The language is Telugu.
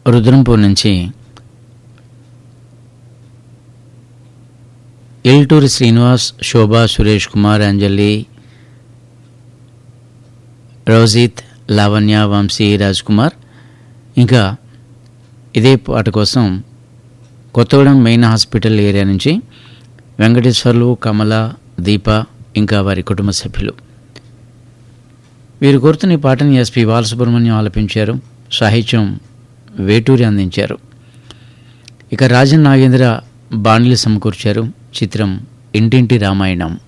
రుద్రంపూర్ నుంచి ఎల్టూరి శ్రీనివాస్ శోభా సురేష్ కుమార్ అంజలి రోజిత్ లావణ్య వంశీ రాజ్ కుమార్ ఇంకా ఇదే పాట కోసం కొత్తగూడెం మెయిన్ హాస్పిటల్ ఏరియా నుంచి వెంకటేశ్వర్లు కమల దీప ఇంకా వారి కుటుంబ సభ్యులు వీరు కోరుతున్న ఈ పాటని ఎస్పి బాలసుబ్రహ్మణ్యం ఆలపించారు సాహిత్యం వేటూరి అందించారు ఇక రాజన్ నాగేంద్ర బాణిలు సమకూర్చారు చిత్రం ఇంటింటి రామాయణం